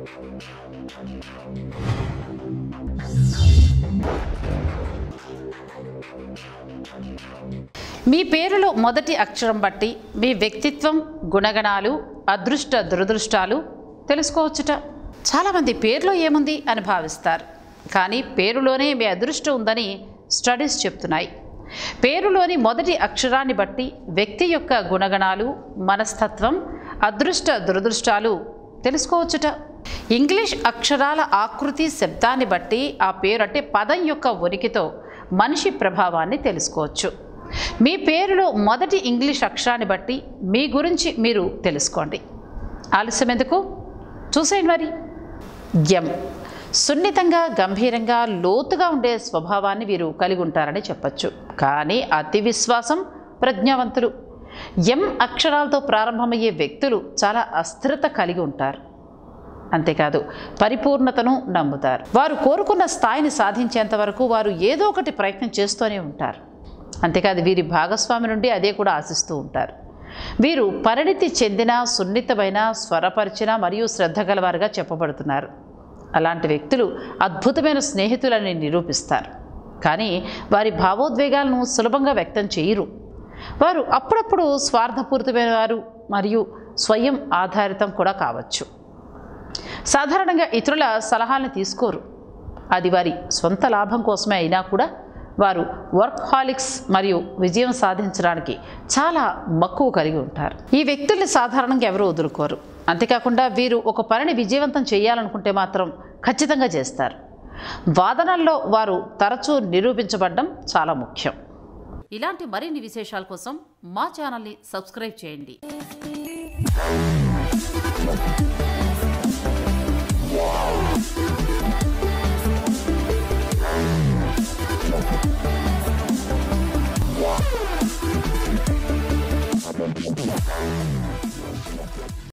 మీ పేరులో మొదటి అక్షరం బట్టి మీ వ్యక్తిత్వం గుణగణాలు అదృష్ట దురదృష్టాలు తెలుసుకోవచ్చుట చాలామంది పేరులో ఏముంది అని భావిస్తారు కానీ పేరులోనే మీ అదృష్టం ఉందని స్టడీస్ చెప్తున్నాయి పేరులోని మొదటి అక్షరాన్ని బట్టి వ్యక్తి యొక్క గుణగణాలు మనస్తత్వం అదృష్ట దురదృష్టాలు తెలుసుకోవచ్చుట ఇంగ్లీష్ అక్షరాల ఆకృతి శబ్దాన్ని బట్టి ఆ పేరు అంటే పదం యొక్క ఉనికితో మనిషి ప్రభావాన్ని తెలుసుకోవచ్చు మీ పేరులో మొదటి ఇంగ్లీష్ అక్షరాన్ని బట్టి మీ గురించి మీరు తెలుసుకోండి ఆలస్యం ఎందుకు చూసేయండి మరి ఎం సున్నితంగా గంభీరంగా లోతుగా ఉండే స్వభావాన్ని వీరు కలిగి ఉంటారని చెప్పచ్చు కానీ అతి విశ్వాసం ప్రజ్ఞావంతులు ఎం అక్షరాలతో ప్రారంభమయ్యే వ్యక్తులు చాలా అస్థిరత కలిగి ఉంటారు అంతేకాదు పరిపూర్ణతను నమ్ముతారు వారు కోరుకున్న స్థాయిని సాధించేంత వరకు వారు ఏదో ఒకటి ప్రయత్నం చేస్తూనే ఉంటారు అంతేకాదు వీరి భాగస్వామి నుండి అదే కూడా ఆశిస్తూ ఉంటారు వీరు పరిణితి చెందిన సున్నితమైన స్వరపరిచిన మరియు శ్రద్ధ గలవారుగా చెప్పబడుతున్నారు అలాంటి వ్యక్తులు అద్భుతమైన స్నేహితులని నిరూపిస్తారు కానీ వారి భావోద్వేగాలను సులభంగా వ్యక్తం చేయరు వారు అప్పుడప్పుడు స్వార్థపూరితమైన వారు మరియు స్వయం ఆధారితం కూడా కావచ్చు సాధారణంగా ఇతరుల సలహాలను తీసుకోరు అది వారి సొంత లాభం కోసమే అయినా కూడా వారు వర్క్ హాలిక్స్ మరియు విజయం సాధించడానికి చాలా మక్కువ కలిగి ఉంటారు ఈ వ్యక్తుల్ని సాధారణంగా ఎవరు వదులుకోరు అంతేకాకుండా వీరు ఒక పనిని విజయవంతం చేయాలనుకుంటే మాత్రం ఖచ్చితంగా చేస్తారు వాదనల్లో వారు తరచూ నిరూపించబడడం చాలా ముఖ్యం ఇలాంటి మరిన్ని విశేషాల కోసం మా ఛానల్ని సబ్స్క్రైబ్ చేయండి